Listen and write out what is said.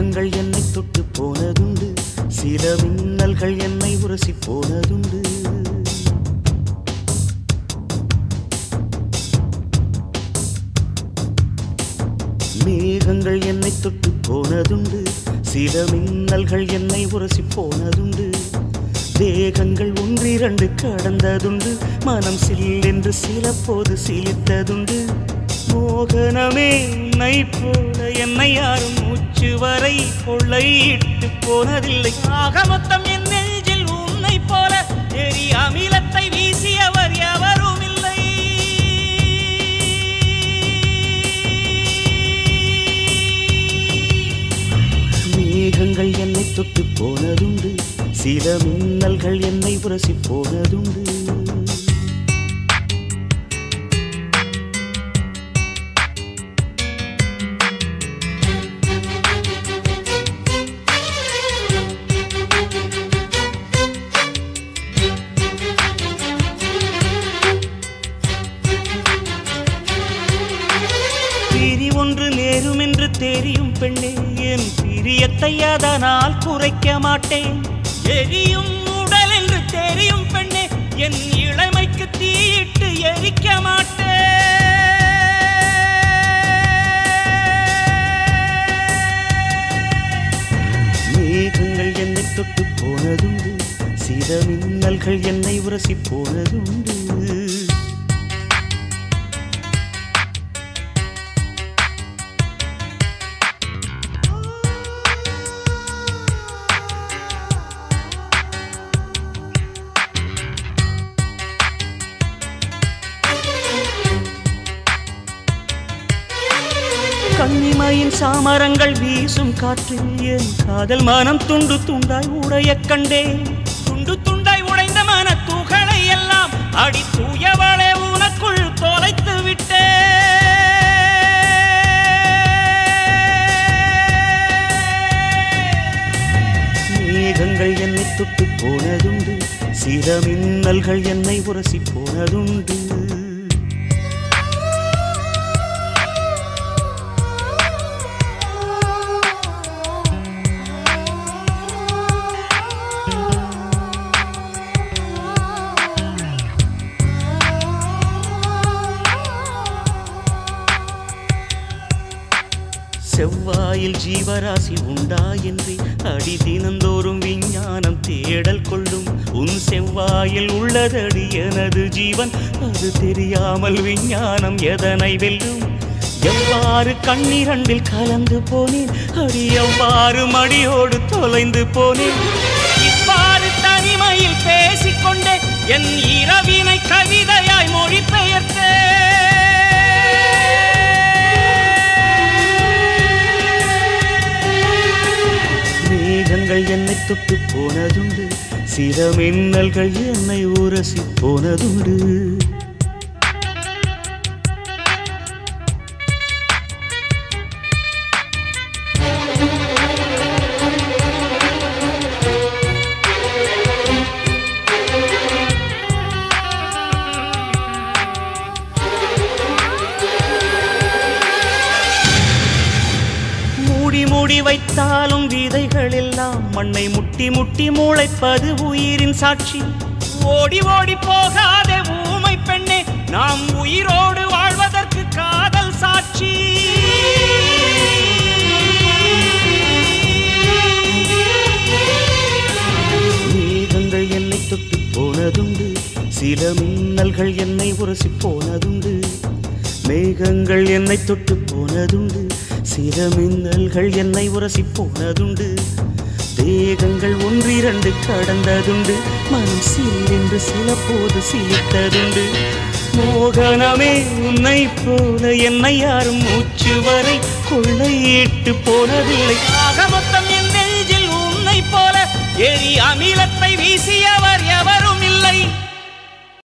மேகங்கள் என்னை தொட்டு போனதுண்டு சில மின்னல்கள் என்னை உரசி போனதுண்டு மேகங்கள் என்னை தொட்டு போனதுண்டு சில மின்னல்கள் என்னை உரசி போனதுண்டு தேகங்கள் ஒன்றிரண்டு கடந்ததுண்டு மனம் சில்லென்று சில போது சிலித்ததுண்டு மோகனமே உன்னை போல என்னை யாரும் மூச்சு வரை கொள்ளையிட்டு போனதில்லை ஆக மொத்தம் என் நெஞ்சில் உன்னை போல எரி அமிலத்தை வீசியவர் எவரும் இல்லை மேகங்கள் என்னை தொட்டு போனதுண்டு சில மின்னல்கள் என்னை உரசி போனதுண்டு பிரி ஒன்று நேரும் என்று தெரியும் பெண்ணே என் பிரியத்தை அதனால் குறைக்க மாட்டேன் எரியும் உடல் என்று தெரியும் பெண்ணே என் இளமைக்கு தீயிட்டு எரிக்க மாட்டேன் மேகங்கள் என்னை தொட்டு போனதுண்டு சில மின்னல்கள் என்னை உரசி போனதுண்டு கண்ணிமையின் சாமரங்கள் வீசும் காற்றில் என் காதல் மனம் துண்டு துண்டாய் உடைய கண்டேன் துண்டு துண்டாய் உடைந்த மன துகளை எல்லாம் அடி தூயவளே உனக்குள் தொலைத்து விட்டேன் மேகங்கள் என்னை தொட்டு போனதுண்டு சில மின்னல்கள் என்னை உரசி போனதுண்டு செவ்வாயில் ஜீவராசி உண்டா என்று அடி தினந்தோறும் விஞ்ஞானம் தேடல் கொள்ளும் உன் செவ்வாயில் உள்ளதடி எனது ஜீவன் அது தெரியாமல் விஞ்ஞானம் எதனை வெல்லும் எவ்வாறு கண்ணிரண்டில் கலந்து போனேன் அடி எவ்வாறு மடியோடு தொலைந்து போனேன் இவ்வாறு தனிமையில் பேசிக்கொண்டே என் இரவினை கவிதையாய் மொழிபெயர்த்தேன் மேகங்கள் என்னை தொட்டு போனதுண்டு சில மின்னல்கள் என்னை உரசி போனதுண்டு மூடி மூடி வைத்தாலும் விதைகள் எல்லாம் மண்ணை முட்டி முட்டி முளைப்பது உயிரின் சாட்சி ஓடி ஓடி போகாதே ஊமை பெண்ணே நாம் உயிரோடு வாழ்வதற்கு காதல் சாட்சி மேகங்கள் என்னை தொட்டு போனதுண்டு சில மின்னல்கள் என்னை உரசி போனதுண்டு மேகங்கள் என்னை தொட்டு போனதுண்டு சில மின்னல்கள் என்னை உரசி போனதுண்டு தேகங்கள் ஒன்றிரண்டு கடந்ததுண்டு மனம் சில்லென்று சில போது சிலித்ததுண்டு மோகனமே உன்னை போல என்னை யாரும் மூச்சு வரை கொள்ளையிட்டு போனதில்லை ஆக மொத்தம் என் நெஞ்சில் உன்னை போல எரி அமிலத்தை வீசியவர் எவரும் இல்லை